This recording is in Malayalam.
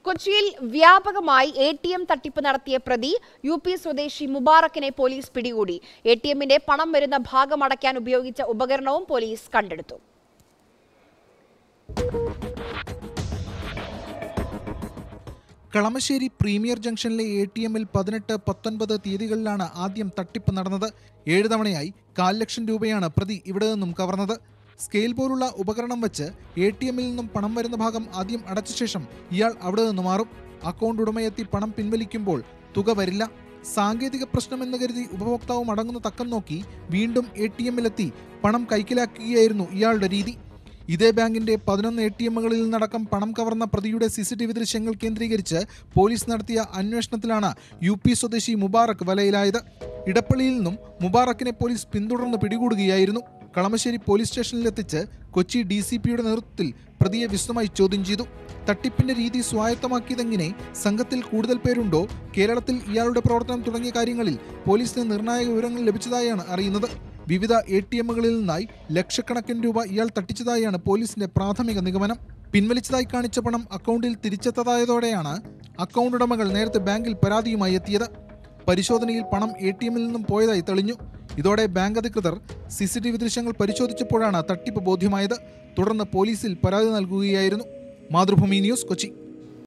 കൊച്ചിയിൽ വ്യാപകമായി എ ടി എം തട്ടിപ്പ് നടത്തിയ പ്രതി യു പി സ്വദേശി മുബാറക്കിനെ പോലീസ് പിടികൂടി എ ടി എമ്മിന്റെ പണം വരുന്ന ഭാഗം അടയ്ക്കാൻ ഉപയോഗിച്ച ഉപകരണവും പോലീസ് കണ്ടെടുത്തു കളമശ്ശേരി പ്രീമിയർ ജംഗ്ഷനിലെ എ ടി എമ്മിൽ പതിനെട്ട് പത്തൊൻപത് തീയതികളിലാണ് ആദ്യം തട്ടിപ്പ് നടന്നത് ഏഴ് തവണയായി കാൽ ലക്ഷം രൂപയാണ് പ്രതി ഇവിടെ നിന്നും കവർന്നത് സ്കെയിൽ പോലുള്ള ഉപകരണം വെച്ച് എ ടി എമ്മിൽ നിന്നും പണം വരുന്ന ഭാഗം ആദ്യം അടച്ച ശേഷം ഇയാൾ അവിടെ നിന്ന് മാറും അക്കൗണ്ട് ഉടമയെത്തി പണം പിൻവലിക്കുമ്പോൾ തുക വരില്ല സാങ്കേതിക പ്രശ്നമെന്ന് കരുതി ഉപഭോക്താവ് മടങ്ങുന്ന തക്കം നോക്കി വീണ്ടും എ ടി എമ്മിലെത്തി പണം കൈക്കലാക്കുകയായിരുന്നു ഇയാളുടെ രീതി ഇതേ ബാങ്കിന്റെ പതിനൊന്ന് എ ടി എമ്മുകളിൽ നിന്നടക്കം പണം കവർന്ന പ്രതിയുടെ സി സി ടി വി ദൃശ്യങ്ങൾ കേന്ദ്രീകരിച്ച് പോലീസ് നടത്തിയ അന്വേഷണത്തിലാണ് യു പി സ്വദേശി മുബാറക് വലയിലായത് ഇടപ്പള്ളിയിൽ നിന്നും മുബാറക്കിനെ പോലീസ് പിന്തുടർന്ന് പിടികൂടുകയായിരുന്നു കളമശ്ശേരി പോലീസ് സ്റ്റേഷനിലെത്തിച്ച് കൊച്ചി ഡി സി പിയുടെ നേതൃത്വത്തിൽ പ്രതിയെ വിശദമായി ചോദ്യം ചെയ്തു തട്ടിപ്പിന്റെ രീതി സ്വായത്തമാക്കിയതെങ്ങനെ സംഘത്തിൽ കൂടുതൽ പേരുണ്ടോ കേരളത്തിൽ ഇയാളുടെ പ്രവർത്തനം തുടങ്ങിയ കാര്യങ്ങളിൽ പോലീസിന് നിർണായക വിവരങ്ങൾ ലഭിച്ചതായാണ് അറിയുന്നത് വിവിധ എ ടി എമ്മുകളിൽ നിന്നായി ലക്ഷക്കണക്കിന് രൂപ ഇയാൾ തട്ടിച്ചതായാണ് പോലീസിന്റെ പ്രാഥമിക നിഗമനം പിൻവലിച്ചതായി കാണിച്ച പണം അക്കൗണ്ടിൽ തിരിച്ചെത്തതായതോടെയാണ് അക്കൗണ്ട് ഉടമകൾ നേരത്തെ ബാങ്കിൽ പരാതിയുമായി എത്തിയത് പരിശോധനയിൽ പണം എ ടി എമ്മിൽ നിന്നും പോയതായി തെളിഞ്ഞു ഇതോടെ ബാങ്ക് അധികൃതർ സി സി ടി വി ദൃശ്യങ്ങൾ പരിശോധിച്ചപ്പോഴാണ് തട്ടിപ്പ് ബോധ്യമായത് തുടർന്ന് പോലീസിൽ പരാതി നൽകുകയായിരുന്നു മാതൃഭൂമി ന്യൂസ് കൊച്ചി